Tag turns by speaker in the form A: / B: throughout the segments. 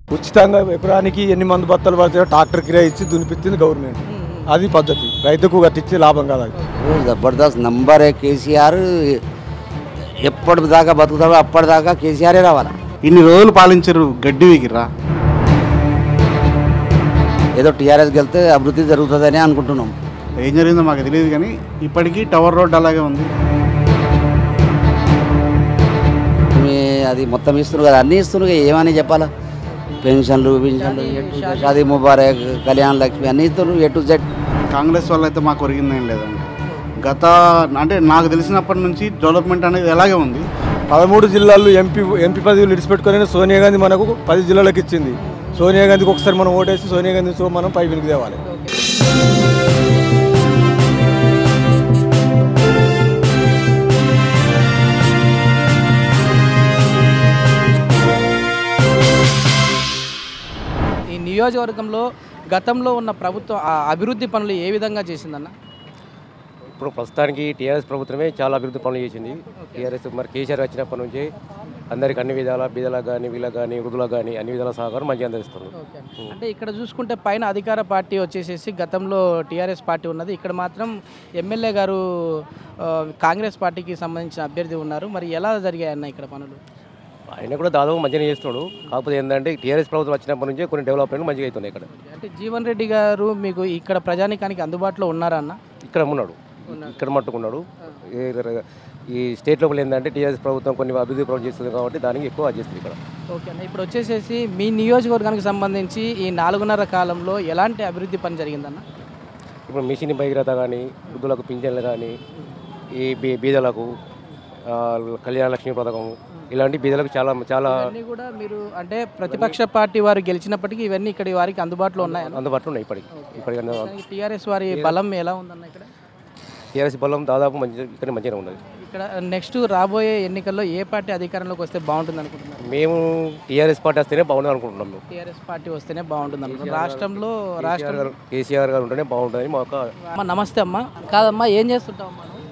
A: ఉచితంగా ఎకరానికి ఎన్ని మంది బత్తలు పడితే ట్రాక్టర్ కిరాయి ఇచ్చి దునిపించింది గవర్నమెంట్ అది పద్ధతి రైతుకు కట్టించి లాభం కాదు అది
B: జబర్దస్త్ నంబర్ కేసీఆర్ ఎప్పటి దాకా బతుకుతాడో అప్పటిదాకా కేసీఆరే రావాలి
C: ఇన్ని రోజులు పాలించారు గడ్డి విగిరా
B: ఏదో టీఆర్ఎస్ గెలితే అభివృద్ధి జరుగుతుందని అనుకుంటున్నాం
C: ఏం జరిగిందో మాకు తెలియదు కానీ ఇప్పటికీ టవర్ రోడ్ అలాగే ఉంది
B: మీ అది మొత్తం ఇస్తున్నారు కదా అన్నీ ఇస్తున్నారు కదా, ఏమని చెప్పాలా పెన్షన్లు పెన్షన్లు A to Z, Shaadi Mubarak Kalyana Lakshmi అన్నీ ఇస్తున్నారు ఏ టు జెడ్
C: కాంగ్రెస్ వల్ల అయితే మాకు ఒరిగిందేం లేదండి గత అంటే నాకు తెలిసినప్పటి నుంచి డెవలప్మెంట్ అనేది ఎలాగే ఉంది
A: పదమూడు జిల్లాల్లో ఎంపీ ఎంపీ పదవులు ఇడిచిపెట్టుకొని సోనియా గాంధీ మనకు పది జిల్లాలకు ఇచ్చింది సోనియా గాంధీకి ఒకసారి మనం ఓటేసి సోనియా గాంధీ సో మనం పై వెనుక తేవాలి
D: ఈ నియోజకవర్గంలో గతంలో ఉన్న ప్రభుత్వం ఆ అభివృద్ధి పనులు ఏ విధంగా చేసిందన్న
E: ఇప్పుడు ప్రస్తుతానికి టీఆర్ఎస్ ప్రభుత్వమే చాలా అభివృద్ధి పనులు చేసింది టీఆర్ఎస్ మరి కేసీఆర్ వచ్చినప్పటి నుంచి అందరికి అన్ని విధాల బీదలకు కానీ వీళ్ళకి కానీ వృద్ధులకు కానీ అన్ని విధాల సహకారం మంచిగా అందిస్తుంది
D: అంటే ఇక్కడ చూసుకుంటే పైన అధికార పార్టీ వచ్చేసేసి గతంలో టీఆర్ఎస్ పార్టీ ఉన్నది ఇక్కడ మాత్రం ఎమ్మెల్యే గారు ఆ, కాంగ్రెస్ పార్టీకి సంబంధించిన అభ్యర్థి ఉన్నారు మరి ఎలా జరిగాయన్న ఇక్కడ పనులు
E: ఆయన కూడా దాదాపు మంచిగా చేస్తున్నాడు కాకపోతే ఏంటంటే టీఆర్ఎస్ ప్రభుత్వం వచ్చినప్పటి నుంచి కొన్ని డెవలప్మెంట్ మంచిగా అవుతున్నాయి ఇక్కడ
D: అంటే జీవన్ రెడ్డి గారు మీకు ఇక్కడ ప్రజానికానికి అందుబాటులో ఉన్నారా అన్న
E: ఇక్కడ ఉన్నాడు ఇక్కడ మట్టుకున్నాడు ఈ- ఈ స్టేట్ లోపల ఏంటంటే టీఆర్ఎస్ ప్రభుత్వం కొన్ని అభివృద్ధి ప్రభుత్వం చేస్తుంది కాబట్టి దానికి ఎక్కువ అది చేస్తుంది ఇక్కడ
D: ఓకే అన్న ఇప్పుడు వచ్చేసేసి మీ నియోజకవర్గానికి సంబంధించి ఈ నాలుగున్నర కాలంలో ఎలాంటి అభివృద్ధి పని జరిగిందన్న
E: ఇప్పుడు మిషన్ భగీరథ కానీ వృద్ధులకు పింఛన్లు కానీ ఈ బీ బీదలకు ఆ, కళ్యాణ లక్ష్మి పథకం ఇలాంటి బీదలకు చాలా చాలా
D: ఇవన్నీ కూడా మీరు అంటే ప్రతిపక్ష పార్టీ వారు గెలిచినప్పటికీ ఇవన్నీ ఇక్కడ వారికి అందుబాటులో ఉన్నాయన్న
E: అందుబాటులో ఉన్నాయి ఇప్పటికి ఇప్పటికీ
D: టీఆర్ఎస్ వారి బలం ఎలా ఉందన్న ఇక్కడ
E: టీఆర్ఎస్ బలం దాదాపు మంచి ఇక్కడ మంచిగా ఉన్నది
D: ఇక్కడ నెక్స్ట్ రాబోయే ఎన్నికల్లో ఏ పార్టీ అధికారంలోకి వస్తే బాగుంటుంది అనుకుంటున్నారు
E: మేము టీఆర్ఎస్ పార్టీ వస్తేనే బాగుంటుంది అనుకుంటున్నాం మేము
D: టీఆర్ఎస్ పార్టీ వస్తేనే బాగుంటుంది అనుకుంటున్నారు రాష్ట్రంలో రాష్ట్రం
E: కేసీఆర్ గారు కేసీఆర్ గారు ఉంటేనే బాగుంటుందని మా యొక్క
D: అమ్మ నమస్తే అమ్మా కాదమ్మా ఏం చేస్తుంటావు అమ్మా నువ్వు?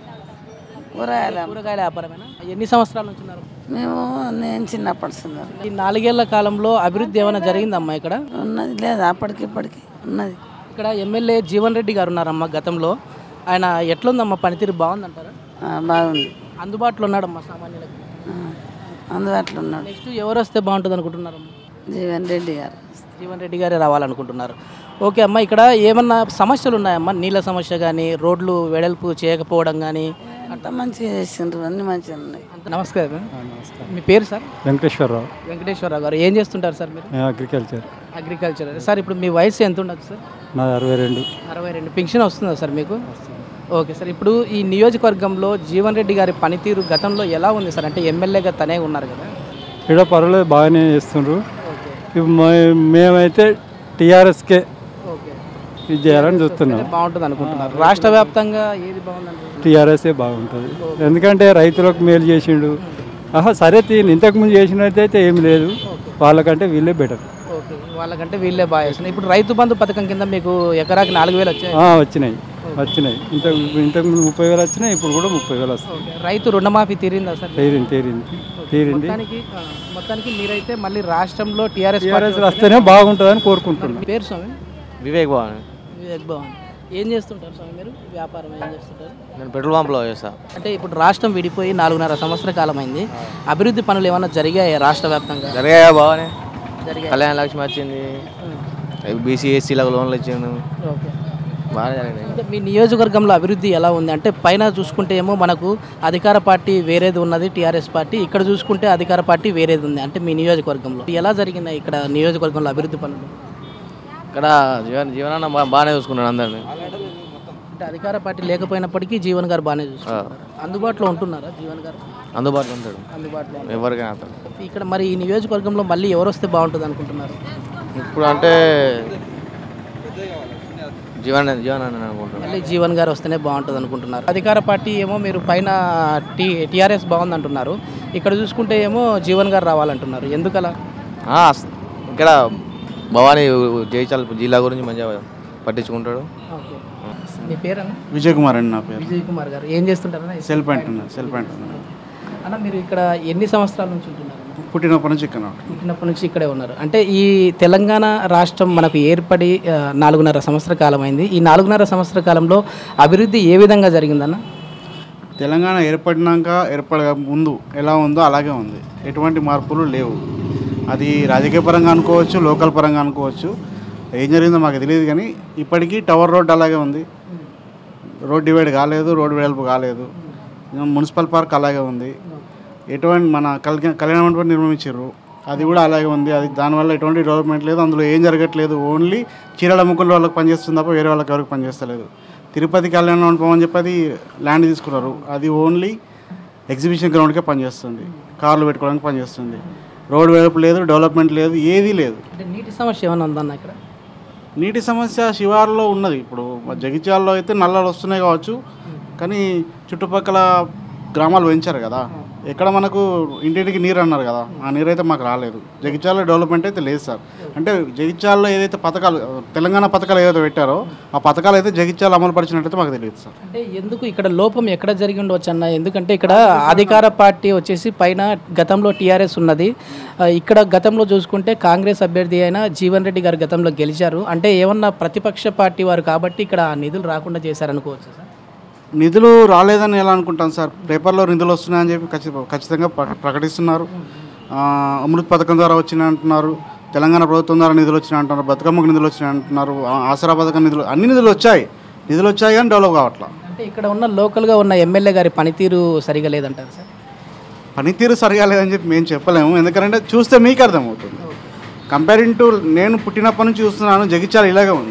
D: కూరగాయల వ్యాపారమేనా ఎన్ని సంవత్సరాల నుంచి ఉన్నారు
F: మేము నేను చిన్నప్పటి సుందరం
D: ఈ నాలుగేళ్ల కాలంలో అభివృద్ధి ఏమైనా జరిగిందమ్మా ఇక్కడ
F: ఉన్నది లేదు అప్పటికి ఇప్పటికి ఉన్నది
D: ఇక్కడ ఎమ్మెల్యే జీవన్ రెడ్డి గారు ఉన్నారమ్మా గతంలో ఆయన ఎట్లుందమ్మా పనితీరు బాగుందంటారా
F: ఆ, బాగుంది
D: అందుబాటులో ఉన్నాడమ్మా సామాన్యులకి
F: ఆ, అందుబాటులో ఉన్నాడు
D: నెక్స్ట్ ఎవరు వస్తే బాగుంటుంది అనుకుంటున్నారమ్మా
F: జీవన్ రెడ్డి గారు
D: జీవన్ రెడ్డి గారే రావాలనుకుంటున్నారు ఓకే అమ్మ ఇక్కడ ఏమన్నా సమస్యలు ఉన్నాయమ్మా నీళ్ళ సమస్య కానీ రోడ్లు వెడల్పు చేయకపోవడం కానీ
F: అంత మంచిగా చేసిండ్రు అన్ని మంచిగా ఉన్నాయి
D: అంత నమస్కారం మీ పేరు సార్
A: వెంకటేశ్వరరావు
D: వెంకటేశ్వరరావు గారు ఏం చేస్తుంటారు సార్ మీరు
A: అగ్రికల్చర్
D: అగ్రికల్చర్ సార్ ఇప్పుడు మీ వయసు ఎంత ఉండదు సార్
A: నాది అరవై రెండు
D: అరవై రెండు పింఛన్ వస్తుందా సార్ మీకు ఓకే సార్ ఇప్పుడు ఈ నియోజకవర్గంలో జీవన్ రెడ్డి గారి పనితీరు గతంలో ఎలా ఉంది సార్ అంటే ఎమ్మెల్యేగా తనే ఉన్నారు కదా
A: ఇక్కడ పర్వాలేదు బాగానే చేస్తుండ్రు
D: ఓకే
A: ఇప్పుడు మే- మేమైతే టీఆర్ఎస్కే
D: ఓకే
A: ఇది చేయాలని చూస్తున్నాం
D: బాగుంటుంది అనుకుంటున్నారు రాష్ట్ర వ్యాప్తంగా ఏది బాగుందండి
A: టీఆర్ఎస్ఏ బాగుంటుంది ఎందుకంటే రైతులకు మేలు చేసిండు ఆహా సరే తీను ఇంతకుముందు చేసినట్టయితే ఏమి లేదు వాళ్ళకంటే వీళ్ళే బెటర్
D: ఓకే వాళ్ళకంటే వీళ్ళే బాగా చేస్తున్నారు ఇప్పుడు రైతు బంధు పథకం కింద మీకు ఎకరాకి నాలుగు వేలు వచ్చాయి
A: వచ్చినాయి వచ్చినాయి ఇంత ఇంతకుముందు ముప్పై వేలు వచ్చినాయి ఇప్పుడు కూడా ముప్పై వేలు వస్తాయి
D: ఓకే. రైతు రుణమాఫీ తీరిందా సార్
A: తీరింది తీరింది తీరింది
D: మొత్తానికి ఆ, మొత్తానికి మీరైతే మళ్ళీ రాష్ట్రంలో టీఆర్ఎస్
A: టీఆర్ఎస్ వస్తేనే బాగుంటుందని కోరుకుంటున్నాం
D: పేరు స్వామి
G: వివేక్ భవన్
D: వివేక్ భవన్ ఏం చేస్తుంటారు స్వామి మీరు వ్యాపారం ఏం చేస్తుంటారు
G: నేను పెట్రోల్ పంప్లో చేస్తా
D: అంటే ఇప్పుడు రాష్ట్రం విడిపోయి నాలుగున్నర సంవత్సర కాలం అయింది అభివృద్ధి పనులు ఏమైనా జరిగాయి రాష్ట్ర వ్యాప్తంగా
G: జరిగాయా బాగానే
D: జరిగాయి
G: కళ్యాణ లక్ష్మి వచ్చింది బీసీ ఎస్సీలకు లోన్లు ఇచ్చిండు
D: ఓకే
G: బాగానే జరిగినాయి
D: అంటే మీ నియోజకవర్గంలో అభివృద్ధి ఎలా ఉంది అంటే పైన చూసుకుంటే ఏమో మనకు అధికార పార్టీ వేరేది ఉన్నది టీఆర్ఎస్ పార్టీ ఇక్కడ చూసుకుంటే అధికార పార్టీ వేరేది ఉంది అంటే మీ నియోజకవర్గంలో ఎలా జరిగినాయి ఇక్కడ నియోజకవర్గంలో అభివృద్ధి పనులు
G: ఇక్కడ జీవన జీవనాన్న బా- బాగానే చూసుకున్నాడు అందరిని
D: అంటే అధికార పార్టీ లేకపోయినప్పటికీ జీవన్ గారు బాగానే చూస్తున్నారు అందుబాటులో ఉంటున్నారా జీవన్ గారు
G: అందుబాటులో ఉంటాడు
D: అందుబాటులో
G: ఎవరికైనా అతను
D: ఇక్కడ మరి ఈ నియోజకవర్గంలో మళ్ళీ ఎవరు వస్తే బాగుంటుంది అనుకుంటున్నారు
G: ఇప్పుడు అంటే జీవన జీవన అనుకుంటున్నాను
D: మళ్ళీ జీవన్ గారు వస్తేనే బాగుంటుంది అనుకుంటున్నారు అధికార పార్టీ ఏమో మీరు పైన టీ టీఆర్ఎస్ బాగుంది అంటున్నారు ఇక్కడ చూసుకుంటే ఏమో జీవన్ గారు రావాలంటున్నారు ఎందుకలా
G: ఆ, అస్- ఇక్కడ భవానీ జైచాల్ జిల్లా గురించి మంచిగా పట్టించుకుంటాడు
D: ఓకే మీ పేరన్నా
C: విజయ్ కుమార్ అండి నా పేరు
D: విజయ్ కుమార్ గారు ఏం చేస్తుంటారన్నా
C: సెల్ పాయింట్ ఉన్నా సెల్ పాయింట్ ఉన్నా
D: అన్న మీరు ఇక్కడ ఎన్ని సంవత్సరాల నుంచి ఉంటున్నారు
C: పుట్టినప్పటి నుంచి ఇక్కడ ఉంటాం.
D: పుట్టినప్పటి నుంచి ఇక్కడే ఉన్నారు అంటే ఈ తెలంగాణ రాష్ట్రం మనకు ఏర్పడి ఆ, నాలుగున్నర సంవత్సర కాలం అయింది ఈ నాలుగున్నర సంవత్సర కాలంలో అభివృద్ధి ఏ విధంగా జరిగిందన్న
C: తెలంగాణ ఏర్పడినాక ఏర్పడ ముందు ఎలా ఉందో అలాగే ఉంది ఎటువంటి మార్పులు లేవు అది రాజకీయ పరంగా అనుకోవచ్చు లోకల్ పరంగా అనుకోవచ్చు ఏం జరిగిందో మాకు తెలియదు కానీ ఇప్పటికీ టవర్ రోడ్ అలాగే ఉంది రోడ్ డివైడ్ కాలేదు రోడ్ వెడల్పు కాలేదు మున్సిపల్ పార్క్ అలాగే ఉంది ఎటువంటి మన కళ్యాణ కళ్యాణ మండపం నిర్మించారు అది కూడా అలాగే ఉంది అది దానివల్ల ఎటువంటి డెవలప్మెంట్ లేదు అందులో ఏం జరగట్లేదు ఓన్లీ చీరలు అమ్ముకునే వాళ్ళకి పనిచేస్తుంది తప్ప వేరే వాళ్ళకి ఎవరికి పనిచేస్తలేదు తిరుపతి కళ్యాణ మండపం అని చెప్పి అది ల్యాండ్ తీసుకున్నారు అది ఓన్లీ ఎగ్జిబిషన్ గ్రౌండ్కే పనిచేస్తుంది కార్లు పెట్టుకోవడానికి పనిచేస్తుంది రోడ్ వెడల్పు లేదు డెవలప్మెంట్ లేదు ఏదీ లేదు
D: అంటే నీటి సమస్య ఏమైనా ఉందన్న ఇక్కడ
C: నీటి సమస్య శివారులో ఉన్నది ఇప్పుడు మా జగిత్యాలలో అయితే నల్లలు వస్తున్నాయి కావచ్చు కానీ చుట్టుపక్కల గ్రామాలు పెంచారు కదా ఎక్కడ మనకు ఇంటింటికి నీరు అన్నారు కదా ఆ నీరు అయితే మాకు రాలేదు జగిత్యాల డెవలప్మెంట్ అయితే లేదు సార్ అంటే జగిత్యాలలో ఏదైతే పథకాలు తెలంగాణ పథకాలు ఏదైతే పెట్టారో ఆ పథకాలు అయితే జగిత్యాల అమలు పరిచినట్టయితే మాకు తెలియదు సార్
D: అంటే ఎందుకు ఇక్కడ లోపం ఎక్కడ జరిగి ఉండవచ్చు అన్న ఎందుకంటే ఇక్కడ అధికార పార్టీ వచ్చేసి పైన గతంలో టీఆర్ఎస్ ఉన్నది ఆ, ఇక్కడ గతంలో చూసుకుంటే కాంగ్రెస్ అభ్యర్థి అయిన జీవన్ రెడ్డి గారు గతంలో గెలిచారు అంటే ఏమన్నా ప్రతిపక్ష పార్టీ వారు కాబట్టి ఇక్కడ ఆ నిధులు రాకుండా చేశారనుకోవచ్చు సార్
C: నిధులు రాలేదని ఎలా అనుకుంటాం సార్ పేపర్లో నిధులు వస్తున్నాయని చెప్పి ఖచ్చి- ఖచ్చితంగా ప్ర- ప్రకటిస్తున్నారు ఆ, అమృత్ పథకం ద్వారా వచ్చినాయి అంటున్నారు తెలంగాణ ప్రభుత్వం ద్వారా నిధులు వచ్చినాయి అంటున్నారు బతుకమ్మకు నిధులు వచ్చినాయి అంటున్నారు ఆ- ఆసరా పథకం నిధులు అన్ని నిధులు వచ్చాయి నిధులు వచ్చాయి కానీ డెవలప్ కావట్లా
D: అంటే ఇక్కడ ఉన్న లోకల్గా ఉన్న ఎమ్మెల్యే గారి పనితీరు సరిగా లేదంటారు సార్
C: పనితీరు సరిగా లేదని చెప్పి మేము చెప్పలేము ఎందుకంటే చూస్తే మీకు అర్థమవుతుంది కంపేరింగ్ టు నేను పుట్టినప్పటి నుంచి చూస్తున్నాను జగిత్యాల ఇలాగే ఉంది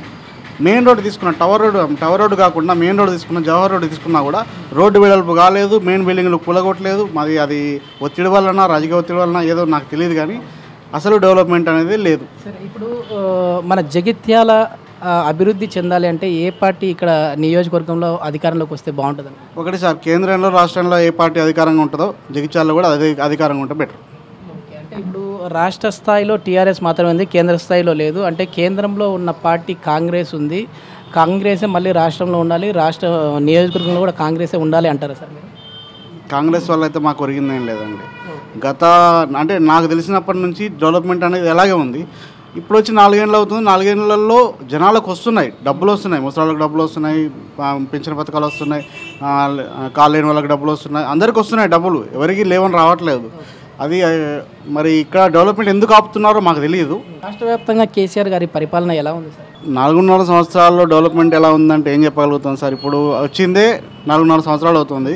C: మెయిన్ రోడ్ తీసుకున్న టవర్ రోడ్ టవర్ రోడ్ కాకుండా మెయిన్ రోడ్ తీసుకున్న జవహర్ రోడ్ తీసుకున్నా కూడా రోడ్డు వెడల్పు కాలేదు మెయిన్ బిల్డింగ్లు కూలగొట్టలేదు మాది అది ఒత్తిడి వలన రాజకీయ ఒత్తిడి వలన ఏదో నాకు తెలియదు కానీ అసలు డెవలప్మెంట్ అనేది లేదు
D: సరే ఇప్పుడు ఆ, మన జగిత్యాల ఆ, అభివృద్ధి చెందాలి అంటే ఏ పార్టీ ఇక్కడ నియోజకవర్గంలో అధికారంలోకి వస్తే బాగుంటుంది
C: ఒకటి సార్ కేంద్రంలో రాష్ట్రంలో ఏ పార్టీ అధికారంగా ఉంటుందో జగిత్యాలలో కూడా అదే అధికారంగా ఉంటే బెటర్
D: ఓకే అంటే ఇప్పుడు రాష్ట్ర స్థాయిలో టీఆర్ఎస్ మాత్రమే ఉంది కేంద్ర స్థాయిలో లేదు అంటే కేంద్రంలో ఉన్న పార్టీ కాంగ్రెస్ ఉంది కాంగ్రెసే మళ్ళీ రాష్ట్రంలో ఉండాలి రాష్ట్ర నియోజకవర్గంలో కూడా కాంగ్రెసే ఉండాలి అంటారా సార్ మీరు
C: కాంగ్రెస్ వల్ల అయితే మాకు ఒరిగిందేం లేదండి గత అంటే నాకు తెలిసినప్పటి నుంచి డెవలప్మెంట్ అనేది ఎలాగే ఉంది ఇప్పుడు వచ్చి నాలుగేళ్ళు అవుతుంది నాలుగేళ్లలో జనాలకు వస్తున్నాయి డబ్బులు వస్తున్నాయి ముసలాళ్ళకి డబ్బులు వస్తున్నాయి ఆ, పెన్షన్ పథకాలు వస్తున్నాయి ఆ, కాలు లేని వాళ్ళకి డబ్బులు వస్తున్నాయి అందరికి వస్తున్నాయి డబ్బులు ఎవరికి లేవని రావట్లేదు అది ఆ, మరి ఇక్కడ డెవలప్మెంట్ ఎందుకు ఆపుతున్నారో మాకు తెలియదు
D: రాష్ట్ర వ్యాప్తంగా కేసీఆర్ గారి పరిపాలన ఎలా ఉంది సార్
C: నాలుగున్నర సంవత్సరాల్లో డెవలప్మెంట్ ఎలా ఉందంటే ఏం చెప్పగలుగుతాం సార్ ఇప్పుడు వచ్చిందే నాలుగున్నర సంవత్సరాలు అవుతుంది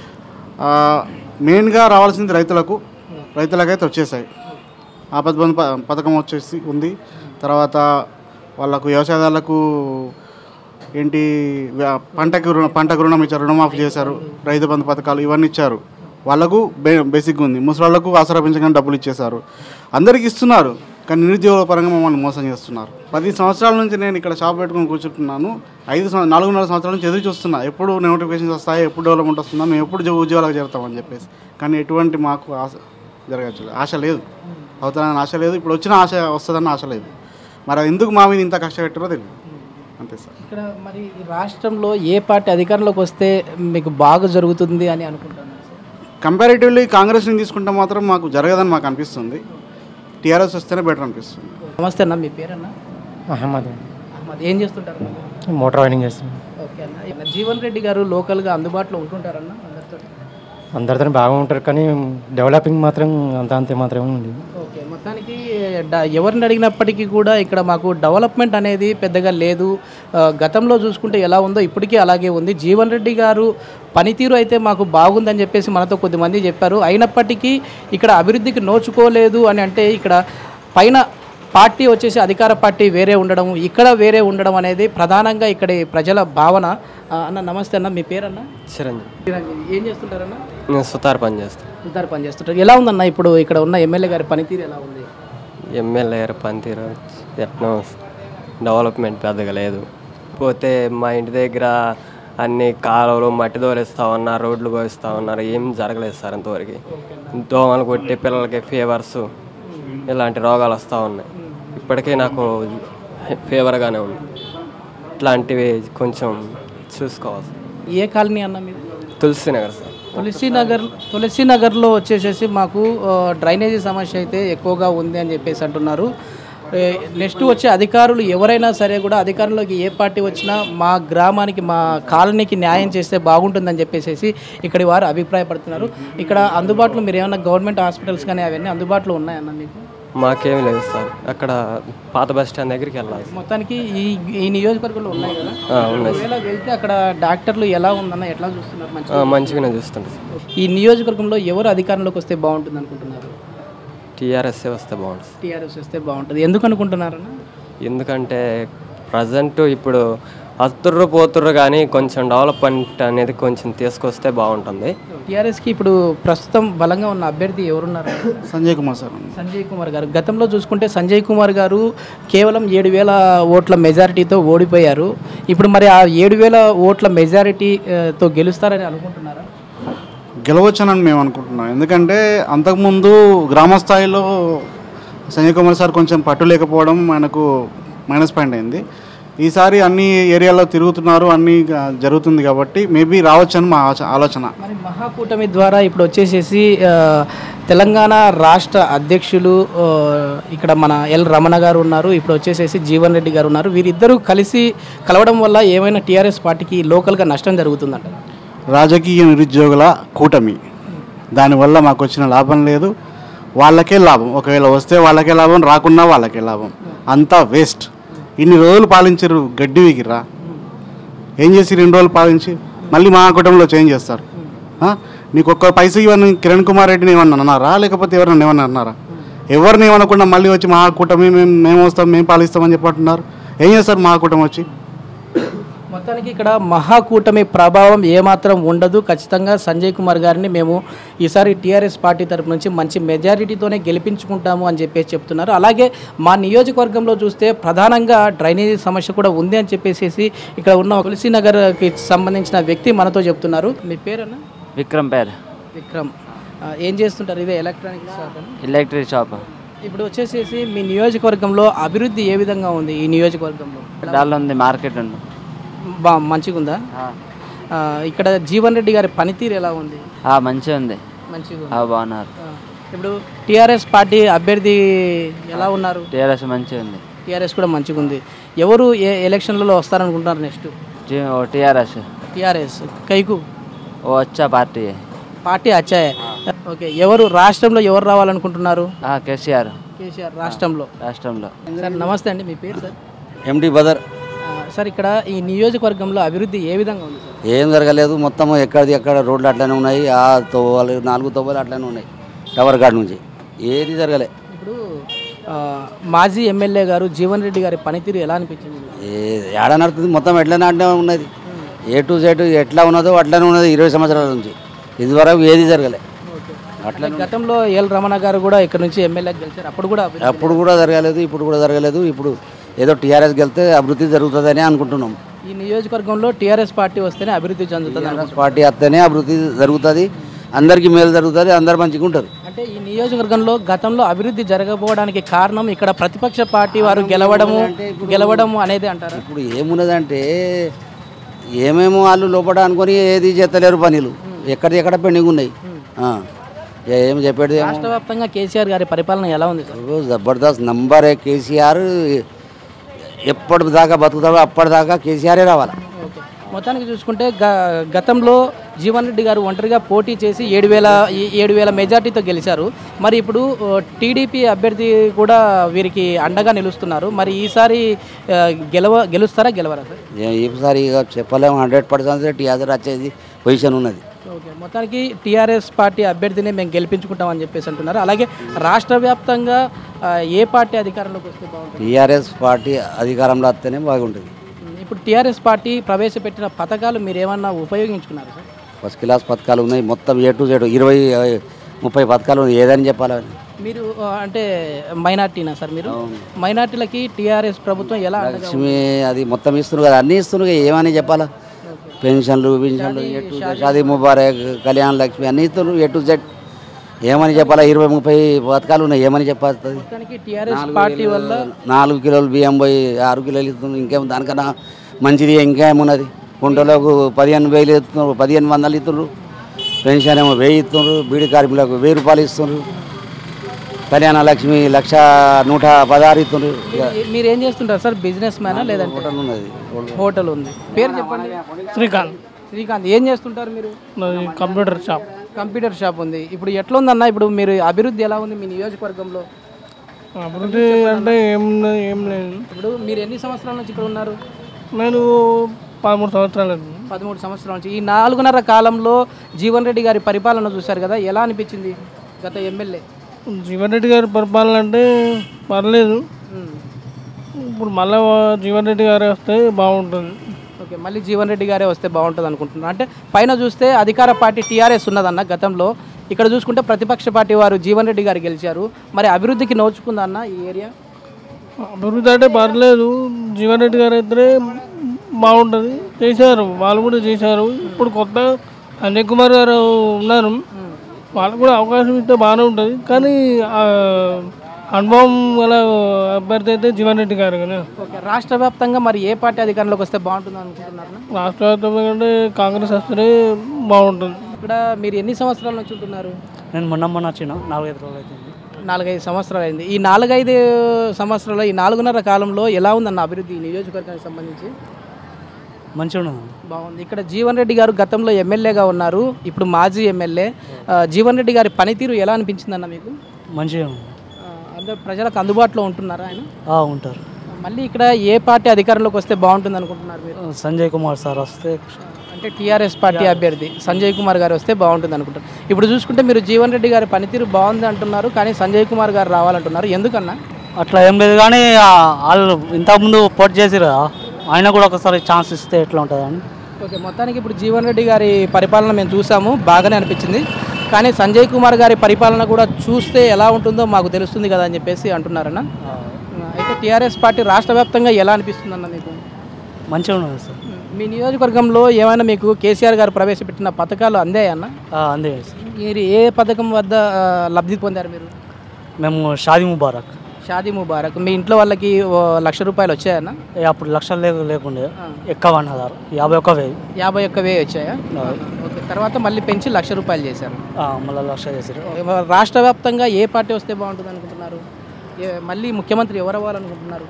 C: ఆ, మెయిన్గా రావాల్సింది రైతులకు రైతులకైతే వచ్చేసాయి ఆపద్ బంధు ప- పథకం వచ్చేసి ఉంది తర్వాత వాళ్ళకు వ్యవసాయదారులకు ఏంటి వ్య- పంటకి రుణ పంటకు రుణం ఇచ్చారు రుణమాఫీ చేశారు రైతు బంధు పథకాలు ఇవన్నీ ఇచ్చారు వాళ్ళకు బే బేసిక్గా ఉంది ముసలాళ్ళకు ఆసరా పెంచగానే డబ్బులు ఇచ్చేశారు అందరికి ఇస్తున్నారు కానీ నిరుద్యోగ పరంగా మమ్మల్ని మోసం చేస్తున్నారు పది సంవత్సరాల నుంచి నేను ఇక్కడ షాప్ పెట్టుకొని కూర్చుంటున్నాను ఐదు సంవ- నాలుగున్నర సంవత్సరాల నుంచి ఎదురు చూస్తున్నా ఎప్పుడు నోటిఫికేషన్స్ వస్తాయి ఎప్పుడు డెవలప్మెంట్ వస్తుందా మేము ఎప్పుడు జో- ఉద్యోగాలకు చేరుతామని చెప్పేసి కానీ ఎటువంటి మాకు ఆశ జరగచ్చు ఆశ లేదు అవుతానని ఆశ లేదు ఇప్పుడు వచ్చిన ఆశ వస్తుందన్న ఆశ లేదు మరి అది ఎందుకు మా మీద ఇంత కష్టపెట్టారో తెలియదు అంతే సార్
D: ఇక్కడ మరి ఈ రాష్ట్రంలో ఏ పార్టీ అధికారంలోకి వస్తే మీకు బాగా జరుగుతుంది అని అనుకుంటున్నారు సార్
C: కంపారిటివ్లీ కాంగ్రెస్ని తీసుకుంటే మాత్రం మాకు జరగదని మాకు అనిపిస్తుంది టీఆర్ఎస్ వస్తేనే బెటర్ అనిపిస్తుంది
D: నమస్తే అన్న మీ పేరన్నా
H: అహ్మద్
D: అహ్మద్ ఏం చేస్తుంటారు అన్న?
H: మోటార్ వైండింగ్ చేస్తున్నాం
D: ఓకే అన్న ఇలా జీవన్ రెడ్డి గారు లోకల్గా అందుబాటులో ఉంటుంటారన్న అందరితో
H: అందరితో బాగా ఉంటారు కానీ డెవలపింగ్ మాత్రం అంత అంతే మాత్రమే ఉంది
D: ఓకే మొత్తానికి డ- ఎవరిని అడిగినప్పటికీ కూడా ఇక్కడ మాకు డెవలప్మెంట్ అనేది పెద్దగా లేదు ఆ, గతంలో చూసుకుంటే ఎలా ఉందో ఇప్పటికీ అలాగే ఉంది జీవన్ రెడ్డి గారు పనితీరు అయితే మాకు బాగుందని చెప్పేసి మనతో కొద్దిమంది చెప్పారు అయినప్పటికీ ఇక్కడ అభివృద్ధికి నోచుకోలేదు అని అంటే ఇక్కడ పైన పార్టీ వచ్చేసి అధికార పార్టీ వేరే ఉండడం ఇక్కడ వేరే ఉండడం అనేది ప్రధానంగా ఇక్కడి ప్రజల భావన ఆ, అన్న నమస్తే అన్న మీ పేరన్న
I: చిరంజీవి
D: చిరంజీవి ఏం చేస్తుంటారన్న
I: నేను సుతార్ పని చేస్తాను
D: ఇద్దరు పని చేస్తుంటారు ఎలా ఉందన్న ఇప్పుడు ఇక్కడ ఉన్న ఎమ్మెల్యే గారి పనితీరు ఎలా ఉంది
I: ఎమ్మెల్యే పనితీరు ఎట్నో డెవలప్మెంట్ పెద్దగా లేదు పోతే మా ఇంటి దగ్గర అన్ని కాలువలు మట్టి దోలిస్తూ ఉన్నారు రోడ్లు పోయిస్తూ ఉన్నారు ఏం జరగలేదు సార్ ఇంతవరకు దోమలు కొట్టి పిల్లలకి ఫీవర్స్ ఇలాంటి రోగాలు వస్తూ ఉన్నాయి ఇప్పటికీ నాకు ఫీవర్గానే ఉంది ఇట్లాంటివి కొంచెం చూసుకోవాలి
D: ఏ కాలనీ అన్న మీరు
I: తులసి నగర్ సార్
D: తులసి నగర్ తులసి నగర్లో వచ్చేసేసి మాకు ఆ, డ్రైనేజీ సమస్య అయితే ఎక్కువగా ఉంది అని చెప్పేసి అంటున్నారు ఏ, నెక్స్ట్ వచ్చే అధికారులు ఎవరైనా సరే కూడా అధికారంలోకి ఏ పార్టీ వచ్చినా మా గ్రామానికి మా కాలనీకి న్యాయం చేస్తే బాగుంటుందని చెప్పేసి ఇక్కడి వారు అభిప్రాయపడుతున్నారు ఇక్కడ అందుబాటులో మీరు ఏమైనా గవర్నమెంట్ హాస్పిటల్స్ కానీ అవన్నీ అందుబాటులో ఉన్నాయన్న మీకు
I: మాకేం లేదు సార్ అక్కడ పాత బస్ స్టాండ్ దగ్గరికి వెళ్ళాలి
D: మొత్తానికి ఈ ఈ నియోజకవర్గంలో ఉన్నాయి కదా
I: ఆ, ఉన్నాయి సార్.
D: ఒకవేళ వెళ్తే అక్కడ డాక్టర్లు ఎలా ఉందన్న ఎట్లా చూస్తున్నారు
I: ఆ,
D: మంచిగా
I: మంచిగానే చూస్తుంటారు సార్
D: ఈ నియోజకవర్గంలో ఎవరు అధికారంలోకి వస్తే బాగుంటుంది అనుకుంటున్నారు
I: టీఆర్ఎస్ఏ వస్తే బాగుంటుంది సార్.
D: టీఆర్ఎస్ వస్తే బాగుంటుంది ఎందుకు అనుకుంటున్నారన్న
I: ఎందుకంటే ప్రజెంట్ ఇప్పుడు అత్తుర్రు పోతుర్రు కానీ కొంచెం డెవలప్మెంట్ అనేది కొంచెం తీసుకొస్తే బాగుంటుంది
D: టీఆర్ఎస్కి ఇప్పుడు ప్రస్తుతం బలంగా ఉన్న అభ్యర్థి ఎవరున్నారు
C: సంజయ్ కుమార్ సార్
D: సంజయ్ కుమార్ గారు గతంలో చూసుకుంటే సంజయ్ కుమార్ గారు కేవలం ఏడు వేల ఓట్ల మెజారిటీతో ఓడిపోయారు ఇప్పుడు మరి ఆ ఏడు వేల ఓట్ల మెజారిటీతో గెలుస్తారని అనుకుంటున్నారా
C: గెలవచ్చనని మేము అనుకుంటున్నాం ఎందుకంటే అంతకుముందు గ్రామ స్థాయిలో సంజయ్ కుమార్ సార్ కొంచెం పట్టు లేకపోవడం మనకు మైనస్ పాయింట్ అయింది ఈసారి అన్ని ఏరియాలో తిరుగుతున్నారు అన్ని ఆ, జరుగుతుంది కాబట్టి మేబీ రావచ్చని మా ఆచ- ఆలోచన
D: మరి మహాకూటమి ద్వారా ఇప్పుడు వచ్చేసేసి ఆ, తెలంగాణ రాష్ట్ర అధ్యక్షులు ఆ, ఇక్కడ మన ఎల్ రమణ గారు ఉన్నారు ఇప్పుడు వచ్చేసేసి జీవన్ రెడ్డి గారు ఉన్నారు వీరిద్దరూ కలిసి కలవడం వల్ల ఏమైనా టీఆర్ఎస్ పార్టీకి లోకల్గా నష్టం జరుగుతుందంట
C: రాజకీయ నిరుద్యోగుల కూటమి దానివల్ల మాకు వచ్చిన లాభం లేదు వాళ్ళకే లాభం ఒకవేళ వస్తే వాళ్ళకే లాభం రాకున్నా వాళ్ళకే లాభం అంతా వేస్ట్ ఇన్ని రోజులు పాలించారు గడ్డి విగిరా ఏం చేసి రెండు రోజులు పాలించి మళ్ళీ మా కుటుంబంలో చేంజ్ చేస్తారు ఆ? నీకు ఒక్క పైసా ఇవన్నీ కిరణ్ కుమార్ రెడ్డిని ఏమన్నా అన్నారా లేకపోతే ఎవరైనా ఏమన్నా అన్నారా ఎవరిని ఏమనకుండా మళ్ళీ వచ్చి మా కూటమి మేము మేము వస్తాం మేము పాలిస్తామని చెప్పంటున్నారు ఏం చేస్తారు మా కూటమి వచ్చి
D: మొత్తానికి ఇక్కడ మహాకూటమి ప్రభావం ఏమాత్రం ఉండదు ఖచ్చితంగా సంజయ్ కుమార్ గారిని మేము ఈసారి టీఆర్ఎస్ పార్టీ తరపు నుంచి మంచి మెజారిటీతోనే గెలిపించుకుంటాము అని చెప్పేసి చెప్తున్నారు అలాగే మా నియోజకవర్గంలో చూస్తే ప్రధానంగా డ్రైనేజీ సమస్య కూడా ఉంది అని చెప్పేసి ఇక్కడ ఉన్న తులసి నగర్కి సంబంధించిన వ్యక్తి మనతో చెప్తున్నారు మీ పేరన్నా
J: విక్రమ్ పేరు
D: విక్రమ్ ఆ, ఏం చేస్తుంటారు ఇదే ఎలక్ట్రానిక్ షాప్ అని
J: ఎలక్ట్రిక్ షాప్
D: ఇప్పుడు వచ్చేసేసి మీ నియోజకవర్గంలో అభివృద్ధి ఏ విధంగా ఉంది ఈ నియోజకవర్గంలో
J: డాల్ ఉంది మార్కెట్ ఉంది
D: బా మంచిగా ఉందా ఆ, ఇక్కడ జీవన్ రెడ్డి గారి పనితీరు ఎలా ఉంది
J: ఆ, మంచిగా ఉంది
D: మంచిగా
J: ఆ, బాగున్నారు
D: ఆ, ఇప్పుడు టీఆర్ఎస్ పార్టీ అభ్యర్థి ఎలా ఉన్నారు
J: టీఆర్ఎస్ మంచిగా ఉంది
D: టీఆర్ఎస్ కూడా మంచిగా ఉంది ఎవరు ఏ ఎలక్షన్లలో వస్తారనుకుంటున్నారు నెక్స్ట్
J: టీ- ఓ టీఆర్ఎస్
D: టీఆర్ఎస్ కైకు
J: ఓ వచ్చా పార్టీ
D: పార్టీ వచ్చాయి ఓకే ఎవరు రాష్ట్రంలో ఎవరు రావాలనుకుంటున్నారు
J: ఆ, కేసీఆర్
D: కేసీఆర్ రాష్ట్రంలో
J: రాష్ట్రంలో
D: సార్ నమస్తే అండి మీ పేరు సార్
B: ఎండి బదర్
D: ఆ, సార్ ఇక్కడ ఈ నియోజకవర్గంలో అభివృద్ధి ఏ విధంగా ఉంది సార్
B: ఏం జరగలేదు మొత్తం ఎక్కడిది ఎక్కడ రోడ్లు అట్లనే ఉన్నాయి ఆ తోవలు నాలుగు తోవలు అట్లనే ఉన్నాయి టవర్ గార్డ్ నుంచి ఏది జరగలే
D: ఇప్పుడు ఆ, మాజీ ఎమ్మెల్యే గారు జీవన్ రెడ్డి గారి పనితీరు ఎలా అనిపించింది
B: ఏ ఏడ నడుతుంది మొత్తం ఎట్లనే అట్లనే ఉన్నది ఏ టు జెడ్ ఎట్లా ఉన్నదో అట్లనే ఉన్నది ఇరవై సంవత్సరాల నుంచి ఇదివరకు ఏది జరగలే అట్లా
D: గతంలో ఎల్ రమణ గారు కూడా ఇక్కడ నుంచి ఎమ్మెల్యే గెలిచారు అప్పుడు కూడా అభివృద్ధి
B: అప్పుడు కూడా జరగలేదు ఇప్పుడు కూడా జరగలేదు ఇప్పుడు ఏదో టీఆర్ఎస్ గెలితే అభివృద్ధి జరుగుతుందని అనుకుంటున్నాం
D: ఈ నియోజకవర్గంలో టీఆర్ఎస్ పార్టీ వస్తేనే అభివృద్ధి చెందుతుంది
B: టీఆర్ఎస్ పార్టీ వస్తేనే అభివృద్ధి జరుగుతుంది అందరికీ మేలు జరుగుతుంది అందరు మంచిగా ఉంటారు
D: అంటే ఈ నియోజకవర్గంలో గతంలో అభివృద్ధి జరగకపోవడానికి కారణం ఇక్కడ ప్రతిపక్ష పార్టీ వారు గెలవడము గెలవడము అనేది అంటారు
B: ఇప్పుడు ఏమున్నదంటే ఏమేమో వాళ్ళు లోపల అనుకొని ఏది చేస్తలేరు పనులు ఎక్కడి ఎక్కడ పెండింగ్ ఉన్నాయి ఆ. ఏం చెప్పేది ఏమో.
D: రాష్ట్ర వ్యాప్తంగా కేసీఆర్ గారి పరిపాలన ఎలా ఉంది సార్
B: ఓ జబర్దస్త్ నంబర్ కేసీఆర్ ఎప్పటి దాకా బతుకుతాడో అప్పటిదాకా కేసీఆరే రావాలి
D: మొత్తానికి చూసుకుంటే గ- గతంలో జీవన్ రెడ్డి గారు ఒంటరిగా పోటీ చేసి ఏడు వేల ఏడు వేల మెజార్టీతో గెలిచారు మరి ఇప్పుడు టీడీపీ అభ్యర్థి కూడా వీరికి అండగా నిలుస్తున్నారు మరి ఈసారి ఆ, గెలవ గెలుస్తారా గెలవరా సార్
B: ఏ- ఈసారి ఇక చెప్పలేము హండ్రెడ్ పర్సెంట్ టీఆర్ఎస్ వచ్చేది పొజిషన్ ఉన్నది
D: ఓకే మొత్తానికి టీఆర్ఎస్ పార్టీ అభ్యర్థిని మేము గెలిపించుకుంటామని చెప్పేసి అంటున్నారు అలాగే రాష్ట్ర వ్యాప్తంగా ఆ, ఏ పార్టీ అధికారంలోకి వస్తే బాగుంటుంది
B: టీఆర్ఎస్ పార్టీ అధికారంలో వస్తేనే బాగుంటుంది
D: ఇప్పుడు టీఆర్ఎస్ పార్టీ ప్రవేశపెట్టిన పథకాలు మీరు ఏమన్నా ఉపయోగించుకున్నారు సార్
B: ఫస్ట్ క్లాస్ పథకాలు ఉన్నాయి మొత్తం ఏ టు జెడ్ ఇరవై ఆ, ముప్పై పథకాలు ఉన్నాయి ఏదని చెప్పాలని
D: మీరు ఆ, అంటే మైనార్టీనా సార్ మీరు మైనార్టీలకి టీఆర్ఎస్ ప్రభుత్వం ఎలా అండగా ఉంది?
B: లక్ష్మి అది మొత్తం ఇస్తున్నారు కదా అన్నీ ఇస్తున్నారు కదా, ఏమని చెప్పాలా పెన్షన్లు పెన్షన్లు A to Z Shaadi Mubarak Kalyan Lakshmi అన్నీ ఇస్తున్నారు ఏ టు జెడ్ ఏమని చెప్పాలా ఇరవై ముప్పై పథకాలు ఉన్నాయి ఏమని చెప్పాలి
D: మొత్తానికి టీఆర్ఎస్ పార్టీ వల్ల
B: నాలుగు కిలోలు బియ్యం పోయి ఆరు కిలోలు ఇస్తున్నారు ఇంకేం దానికన్నా మంచిది ఇంకేమున్నది కుంటలోకి పదిహేను వేలు ఇస్తున్నారు పదిహేను వందలు ఇస్తున్నారు పెన్షన్ ఏమో వెయ్యి ఇస్తున్నారు బీడీ కార్మికులకు వెయ్యి రూపాయలు ఇస్తున్నారు కళ్యాణ లక్ష్మి లక్ష నూట పదహారు ఇస్తున్నారు ఇక
D: మీరు ఏం చేస్తుంటారు సార్ బిజినెస్ మ్యానా లేదంటే
B: హోటల్ ఉన్నది
D: హోటల్ ఉంది పేరు చెప్పండి
K: శ్రీకాంత్
D: శ్రీకాంత్ ఏం చేస్తుంటారు మీరు
K: నాది కంప్యూటర్ షాప్
D: కంప్యూటర్ షాప్ ఉంది ఇప్పుడు ఎట్లా ఉందన్న ఇప్పుడు మీరు అభివృద్ధి ఎలా ఉంది మీ నియోజకవర్గంలో
K: అభివృద్ధి అంటే ఏం లే- ఏం లేదు
D: ఇప్పుడు మీరు ఎన్ని సంవత్సరాల నుంచి ఇక్కడ ఉన్నారు
K: నేను పదమూడు సంవత్సరాలు
D: పదమూడు సంవత్సరాల నుంచి ఈ నాలుగున్నర కాలంలో జీవన్ రెడ్డి గారి పరిపాలన చూశారు కదా ఎలా అనిపించింది గత ఎమ్మెల్యే
K: జీవన్ రెడ్డి గారి పరిపాలన అంటే పర్లేదు ఇప్పుడు మళ్ళీ జీవన్ రెడ్డి గారు వస్తే బాగుంటుంది
D: ఓకే మళ్ళీ జీవన్ రెడ్డి గారే వస్తే బాగుంటుంది అనుకుంటున్నాను అంటే పైన చూస్తే అధికార పార్టీ టీఆర్ఎస్ ఉన్నదన్న గతంలో ఇక్కడ చూసుకుంటే ప్రతిపక్ష పార్టీ వారు జీవన్ రెడ్డి గారు గెలిచారు మరి అభివృద్ధికి నోచుకుందా అన్న ఈ ఏరియా
K: అభివృద్ధి అంటే పర్లేదు జీవన్ రెడ్డి గారు అయితే బాగుంటుంది చేశారు వాళ్ళు కూడా చేశారు ఇప్పుడు కొత్త సంజయ్ కుమార్ గారు ఉన్నారు వాళ్ళకు కూడా అవకాశం ఇస్తే బాగానే ఉంటుంది కానీ ఆ అనుభవం గల అభ్యర్థి అయితే జీవన్ రెడ్డి గారు కదా
D: ఓకే రాష్ట్ర వ్యాప్తంగా మరి ఏ పార్టీ అధికారంలోకి వస్తే బాగుంటుంది అనుకుంటున్నారు
K: రాష్ట్ర వ్యాప్తంగా అంటే కాంగ్రెస్ వస్తేనే బాగుంటుంది
D: ఇక్కడ మీరు ఎన్ని సంవత్సరాల నుంచి ఉంటున్నారు
L: నేను మొన్న మొన్న వచ్చిన నాలుగైదు రోజులు అవుతుంది
D: నాలుగైదు సంవత్సరాలు అయింది ఈ నాలుగైదు సంవత్సరాలు ఈ నాలుగున్నర కాలంలో ఎలా ఉందన్న అభివృద్ధి ఈ నియోజకవర్గానికి సంబంధించి
L: మంచిగా ఉన్నది
D: బాగుంది ఇక్కడ జీవన్ రెడ్డి గారు గతంలో ఎమ్మెల్యేగా ఉన్నారు ఇప్పుడు మాజీ ఎమ్మెల్యే ఆ, జీవన్ రెడ్డి గారి పనితీరు ఎలా అనిపించిందన్న మీకు
L: మంచిగా ఉంది
D: ఆ, అందరు ప్రజలకు అందుబాటులో ఉంటున్నారా ఆయన
L: ఆ, ఉంటారు
D: మళ్ళీ ఇక్కడ ఏ పార్టీ అధికారంలోకి వస్తే బాగుంటుంది అనుకుంటున్నారు మీరు
L: సంజయ్ కుమార్ సార్ వస్తే
D: అంటే టీఆర్ఎస్ పార్టీ అభ్యర్థి సంజయ్ కుమార్ గారు వస్తే బాగుంటుంది అనుకుంటారు ఇప్పుడు చూసుకుంటే మీరు జీవన్ రెడ్డి గారి పనితీరు బాగుంది అంటున్నారు కానీ సంజయ్ కుమార్ గారు రావాలంటున్నారు ఎందుకన్నా
L: అట్లా ఏం లేదు కానీ ఆ, వాళ్ళు ఇంతకుముందు పోటీ చేసిరు కదా ఆయన కూడా ఒకసారి ఛాన్స్ ఇస్తే ఎట్లా ఉంటుంది అని
D: ఓకే మొత్తానికి ఇప్పుడు జీవన్ రెడ్డి గారి పరిపాలన మేము చూసాము బాగానే అనిపించింది కానీ సంజయ్ కుమార్ గారి పరిపాలన కూడా చూస్తే ఎలా ఉంటుందో మాకు తెలుస్తుంది కదా అని చెప్పేసి అంటున్నారన్న అయితే టీఆర్ఎస్ పార్టీ రాష్ట్ర వ్యాప్తంగా ఎలా అనిపిస్తుందన్న మీకు
L: మంచిగా ఉన్నది సార్
D: మీ నియోజకవర్గంలో ఏమైనా మీకు కేసీఆర్ గారు ప్రవేశపెట్టిన పథకాలు అందాయన్న
L: ఆ, అందే సార్
D: మీరు ఏ పథకం వద్ద ఆ, లబ్ధి పొందారు మీరు
L: మేము షాదీ ముబారక్
D: షాదీ ముబారక్ మీ ఇంట్లో వాళ్ళకి ఓ లక్ష రూపాయలు వచ్చాయన్న
L: ఏ అప్పుడు లక్షలు లేకు లేకుండే ఎక్కువ వన్ హజార్ యాభై ఒక్క వెయ్యి
D: యాభై ఒక్క వెయ్యి వచ్చాయా ఓకే తర్వాత మళ్ళీ పెంచి లక్ష రూపాయలు చేశారు
L: ఆ, మళ్ళీ లక్ష చేసారు
D: రాష్ట్ర వ్యాప్తంగా ఏ పార్టీ వస్తే బాగుంటుంది అనుకుంటున్నారు ఏ- మళ్ళీ ముఖ్యమంత్రి ఎవరు అవ్వాలనుకుంటున్నారు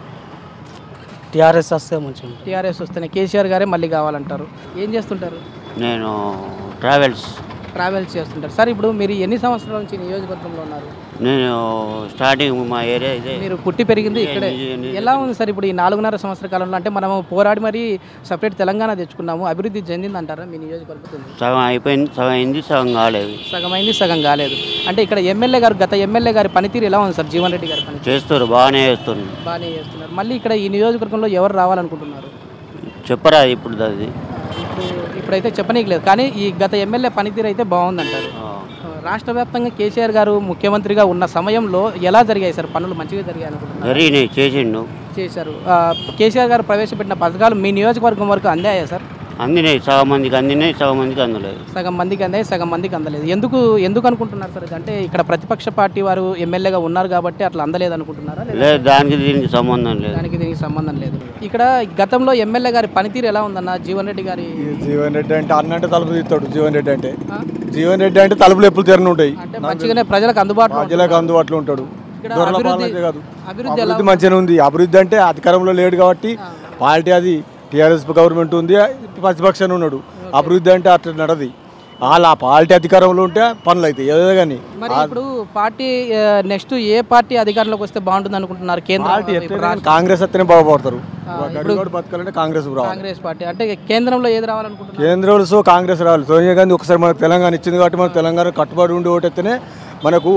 L: టీఆర్ఎస్ వస్తే మంచిగా ఉంటుంది
D: టీఆర్ఎస్ వస్తేనే కేసీఆర్ గారే మళ్ళీ కావాలంటారు ఏం చేస్తుంటారు
M: నేను ట్రావెల్స్
D: ట్రావెల్స్ చేస్తుంటారు సార్ ఇప్పుడు మీరు ఎన్ని సంవత్సరాల నుంచి ఈ నియోజకవర్గంలో ఉన్నారు
M: నేను స్టార్టింగ్ మా ఏరియా ఇదే
D: మీరు పుట్టి పెరిగింది ఇక్కడే ఎలా ఉంది సార్ ఇప్పుడు ఈ నాలుగున్నర సంవత్సర కాలంలో అంటే మనము పోరాడి మరీ సపరేట్ తెలంగాణ తెచ్చుకున్నాము అభివృద్ధి చెందింది అంటారా మీ నియోజకవర్గం
M: సగం అయిపోయింది సగం అయింది సగం కాలేదు
D: సగం అయింది సగం కాలేదు అంటే ఇక్కడ ఎమ్మెల్యే గారు గత ఎమ్మెల్యే గారి పనితీరు ఎలా ఉంది సార్ జీవన్ రెడ్డి గారి పనితీరు
M: చేస్తారు బాగానే చేస్తారు
D: బాగానే చేస్తున్నారు మళ్ళీ ఇక్కడ ఈ నియోజకవర్గంలో ఎవరు రావాలనుకుంటున్నారు
M: చెప్పరా ఇప్పుడు అది
D: ఇప్పుడు ఇప్పుడైతే చెప్పనీయలేదు కానీ ఈ గత ఎమ్మెల్యే పనితీరు అయితే బాగుందంటారు రాష్ట్ర వ్యాప్తంగా కేసీఆర్ గారు ముఖ్యమంత్రిగా ఉన్న సమయంలో ఎలా జరిగాయి సార్ పనులు మంచిగా జరిగాయి అనుకుంటున్నారు
M: జరిగినాయి చేసిండు
D: చేశారు ఆ, కేసీఆర్ గారు ప్రవేశపెట్టిన పథకాలు మీ నియోజకవర్గం వరకు అందాయా సార్
M: అందినాయి సగం మందికి అందినాయి సగం మందికి అందలేదు
D: సగం మందికి అందాయి సగం మందికి అందలేదు ఎందుకు ఎందుకు అనుకుంటున్నారు సార్ అంటే ఇక్కడ ప్రతిపక్ష పార్టీ వారు ఎమ్మెల్యేగా ఉన్నారు కాబట్టి అట్లా అందలేదు అనుకుంటున్నారా లేదా
M: లేదు దానికి దీనికి సంబంధం లేదు
D: దానికి దీనికి సంబంధం లేదు ఇక్కడ గతంలో ఎమ్మెల్యే గారి పనితీరు ఎలా ఉందన్న జీవన్ రెడ్డి గారి
A: జీవన్ రెడ్డి అంటే అన్న అంటే తలుపు తీస్తాడు జీవన్ రెడ్డి అంటే జీవన్ రెడ్డి అంటే తలుపులు ఎప్పుడు తెరని ఉంటాయి
D: అంటే మంచిగానే ప్రజలకు అందుబాటులో
A: ప్రజలకు అందుబాటులో ఉంటాడు
D: ఇక్కడ
A: దొరల
D: అభివృద్ధి-
A: పాలన కాదు
D: అభివృద్ధి ఎలా
A: అభివృద్ధి మంచిగానే ఉంది అభివృద్ధి అంటే అధికారంలో లేడు కాబట్టి పార్టీ అది టీఆర్ఎస్ గవర్నమెంట్ ఉంది ప్రతిపక్షాన్ని ఉన్నాడు అభివృద్ధి అంటే అట్లా నడది వాళ్ళ ఆ పార్టీ అధికారంలో ఉంటే పనులు అవుతాయి ఏదో కానీ
D: మరి ఇప్పుడు పార్టీ నెక్స్ట్ ఏ పార్టీ అధికారంలోకి వస్తే బాగుంటుంది అనుకుంటున్నారు కేంద్ర
A: పార్టీ ఎట్లయినా కానీ కాంగ్రెస్ వస్తేనే బాగుపడతారు
D: ఇప్పుడు
A: గడిగోడు బతకాలంటే కాంగ్రెస్ రావాలి
D: కాంగ్రెస్ పార్టీ అంటే కేంద్రంలో ఏది రావాలనుకుంటున్నారు
A: కేంద్రంలో సో కాంగ్రెస్ రావాలి సోనియా గాంధీ ఒకసారి మనకు తెలంగాణ ఇచ్చింది కాబట్టి మనకు తెలంగాణ కట్టుబడి ఉండి ఓటెత్తేనే మనకు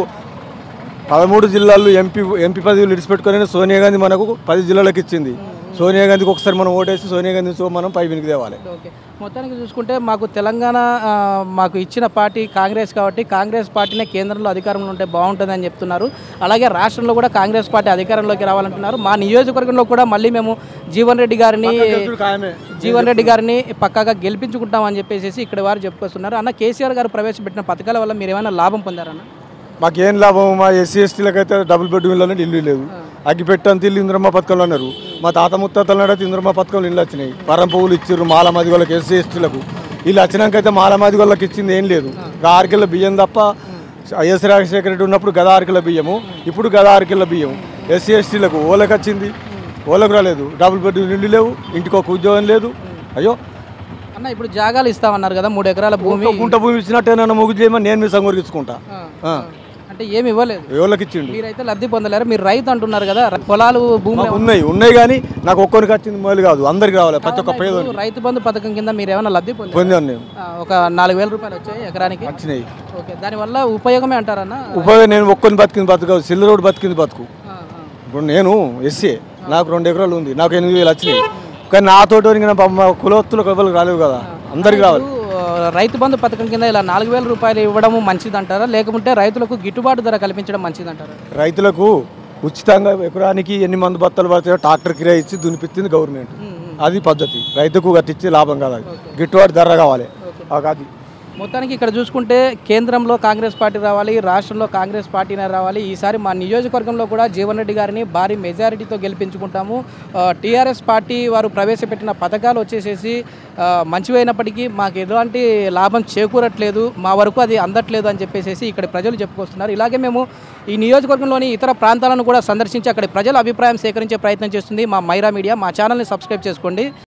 A: పదమూడు జిల్లాల్లో ఎంపీ ఎంపీ పదవులు విడిచిపెట్టుకొని సోనియా గాంధీ మనకు పది జిల్లాలకు ఇచ్చింది సోనియా గాంధీకి ఒకసారి మనం ఓటేసి సోనియా గాంధీ సో మనం పై వెనుక తేవాలి
D: ఓకే మొత్తానికి చూసుకుంటే మాకు తెలంగాణ ఆ, మాకు ఇచ్చిన పార్టీ కాంగ్రెస్ కాబట్టి కాంగ్రెస్ పార్టీనే కేంద్రంలో అధికారంలో ఉంటే బాగుంటుందని చెప్తున్నారు అలాగే రాష్ట్రంలో కూడా కాంగ్రెస్ పార్టీ అధికారంలోకి రావాలంటున్నారు మా నియోజకవర్గంలో కూడా మళ్ళీ మేము జీవన్ రెడ్డి గారిని జీవన్ రెడ్డి గారిని పక్కాగా గెలిపించుకుంటామని చెప్పేసి ఇక్కడ వారు చెప్పుకొస్తున్నారు అన్న కేసీఆర్ గారు ప్రవేశపెట్టిన పథకాల వల్ల మీరు ఏమైనా లాభం పొందారన్న
A: మాకేం లాభం మా ఎస్సీ ఎస్టీలకు అయితే డబుల్ బెడ్రూమ్లో ఇల్లు లేదు అగ్గి పెట్టంత ఇల్లు ఇంద్రమ్మ పథకంలో అన్నారు మా తాత ముత్తాతల నాడైతే ఇంద్రమ్మ పథకంలో ఇల్లు వచ్చినాయి పరం పువ్వులు ఇచ్చారు మాల మది వాళ్ళకి ఎస్సీ ఎస్టీలకు వీళ్ళు వచ్చినాక అయితే మాలమాది వాళ్ళకి ఇచ్చింది ఏం లేదు ఆరు కిలో బియ్యం తప్ప వైఎస్ రాజశేఖర రెడ్డి ఉన్నప్పుడు గద ఆరు కిలో బియ్యము ఇప్పుడు గద ఆరు కిలో బియ్యం ఎస్సీ ఎస్టీలకు ఓలకు వచ్చింది ఓలకు రాలేదు డబుల్ బెడ్రూమ్ ఇల్లు లేవు ఇంటికి ఒక ఉద్యోగం లేదు అయ్యో
D: అన్న ఇప్పుడు జాగాలు ఇస్తామన్నారు కదా మూడు ఎకరాల భూమి
A: గుంట- గుంట భూమి ఇచ్చినట్టేనన్నా ముగ్గు చేయమని నేను మీ సంగూరికి
D: అంటే ఏమి ఇవ్వలేదు
A: ఎవరికి ఇచ్చిండు
D: మీరైతే లబ్ధి పొందలేరు మీరు రైతు అంటున్నారు కదా పొలాలు భూమి
A: మాకు ఉన్నాయి ఉన్నాయి కానీ నాకు ఒక్కరికి వచ్చింది మొదలు కాదు అందరికి రావాలి ప్రతి ఒక్క పేదోని
D: రైతు బంధు పథకం కింద మీరు ఏమైనా లబ్ధి పొందారు
A: పొందాను నేను
D: ఒక నాలుగు వేల రూపాయలు వచ్చాయి ఎకరానికి
A: వచ్చినాయి
D: ఓకే దానివల్ల ఉపయోగమే అంటారన్న
A: ఉపయోగం నేను ఒక్కరిని బతికింది బతుకు సిల్లర్ రోడ్ బతికింది బతుకు ఇప్పుడు నేను ఎస్సీ నాకు రెండు ఎకరాలు ఉంది నాకు ఎనిమిది వేలు వచ్చినాయి కానీ నాతోటి మా కులవత్తులకు ఎవరికి రాలేవు కదా అందరికి రావాలి
D: ఆ, రైతు బంధు పథకం కింద ఇలా నాలుగు వేల రూపాయలు ఇవ్వడం మంచిదంటారా లేకుంటే రైతులకు గిట్టుబాటు ధర కల్పించడం మంచిదంటారా
A: రైతులకు ఉచితంగా ఎకరానికి ఎన్ని మంది బత్తలు పడతాయో ట్రాక్టర్ కిరాయి ఇచ్చి దునిపించింది గవర్నమెంట్ అది పద్ధతి రైతుకు కట్టించే లాభం కాదు అది గిట్టుబాటు ధర కావాలి అది
D: మొత్తానికి ఇక్కడ చూసుకుంటే కేంద్రంలో కాంగ్రెస్ పార్టీ రావాలి రాష్ట్రంలో కాంగ్రెస్ పార్టీనే రావాలి ఈసారి మా నియోజకవర్గంలో కూడా జీవన్ రెడ్డి గారిని భారీ మెజారిటీతో గెలిపించుకుంటాము టీఆర్ఎస్ పార్టీ వారు ప్రవేశపెట్టిన పథకాలు వచ్చేసేసి ఆ, మంచివైనప్పటికీ మాకు ఎలాంటి లాభం చేకూరట్లేదు మా వరకు అది అందట్లేదు అని చెప్పేసి ఇక్కడ ప్రజలు చెప్పుకొస్తున్నారు ఇలాగే మేము ఈ నియోజకవర్గంలోని ఇతర ప్రాంతాలను కూడా సందర్శించి అక్కడ ప్రజల అభిప్రాయం సేకరించే ప్రయత్నం చేస్తుంది మా మైరా మీడియా మా ఛానల్ని సబ్స్క్రైబ్ చేసుకోండి